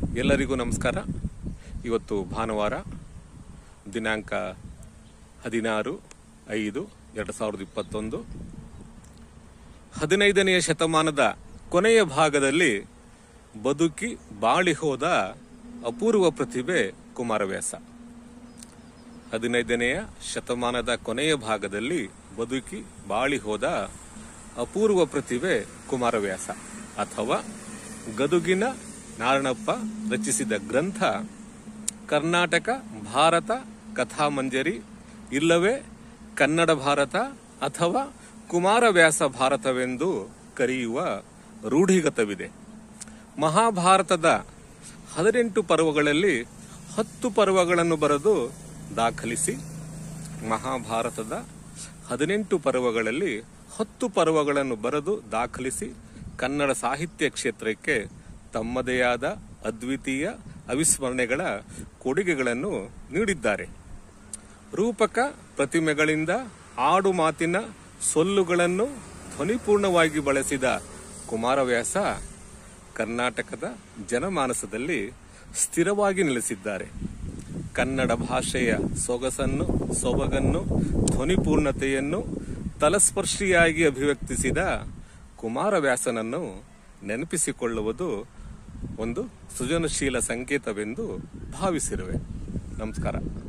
ಎಲ್ಲರಿಗೂ ನಮಸ್ಕಾರ ಇವತ್ತು ಭಾನುವಾರ ದಿನಾಂಕ ಹದಿನಾರು ಐದು ಎರಡು ಸಾವಿರದ ಇಪ್ಪತ್ತೊಂದು ಹದಿನೈದನೆಯ ಶತಮಾನದ ಕೊನೆಯ ಭಾಗದಲ್ಲಿ ಬದುಕಿ ಬಾಳಿ ಹೋದ ಅಪೂರ್ವ ಪ್ರತಿಭೆ ಕುಮಾರವ್ಯಾಸ ಹದಿನೈದನೆಯ ಶತಮಾನದ ಕೊನೆಯ ಭಾಗದಲ್ಲಿ ಬದುಕಿ ಬಾಳಿ ಹೋದ ಅಪೂರ್ವ ಪ್ರತಿಭೆ ಕುಮಾರವ್ಯಾಸ ಅಥವಾ ಗದುಗಿನ ನಾರಣಪ್ಪ ರಚಿಸಿದ ಗ್ರಂಥ ಕರ್ನಾಟಕ ಭಾರತ ಕಥಾಮಂಜರಿ ಇಲ್ಲವೇ ಕನ್ನಡ ಭಾರತ ಅಥವಾ ಕುಮಾರವ್ಯಾಸ ಭಾರತವೆಂದು ಕರೆಯುವ ರೂಢಿಗತವಿದೆ ಮಹಾಭಾರತದ ಹದಿನೆಂಟು ಪರ್ವಗಳಲ್ಲಿ ಹತ್ತು ಪರ್ವಗಳನ್ನು ಬರೆದು ದಾಖಲಿಸಿ ಮಹಾಭಾರತದ ಹದಿನೆಂಟು ಪರ್ವಗಳಲ್ಲಿ ಹತ್ತು ಪರ್ವಗಳನ್ನು ಬರೆದು ದಾಖಲಿಸಿ ಕನ್ನಡ ಸಾಹಿತ್ಯ ಕ್ಷೇತ್ರಕ್ಕೆ ತಮ್ಮದೇ ಆದ ಅದ್ವಿತೀಯ ಅವಿಸ್ಮರಣೆಗಳ ಕೊಡುಗೆಗಳನ್ನು ನೀಡಿದ್ದಾರೆ ರೂಪಕ ಪ್ರತಿಮೆಗಳಿಂದ ಆಡು ಮಾತಿನ ಸೊಲ್ಲುಗಳನ್ನು ಧ್ವನಿಪೂರ್ಣವಾಗಿ ಬಳಸಿದ ಕುಮಾರವ್ಯಾಸ ಕರ್ನಾಟಕದ ಜನಮಾನಸದಲ್ಲಿ ಸ್ಥಿರವಾಗಿ ನೆಲೆಸಿದ್ದಾರೆ ಕನ್ನಡ ಭಾಷೆಯ ಸೊಗಸನ್ನು ಸೊಬಗನ್ನು ಧ್ವನಿಪೂರ್ಣತೆಯನ್ನು ತಲಸ್ಪರ್ಶಿಯಾಗಿ ಅಭಿವ್ಯಕ್ತಿಸಿದ ಕುಮಾರವ್ಯಾಸನನ್ನು ನೆನಪಿಸಿಕೊಳ್ಳುವುದು ಒಂದು ಸೃಜನಶೀಲ ಸಂಕೇತವೆಂದು ಭಾವಿಸಿರುವೆ ನಮಸ್ಕಾರ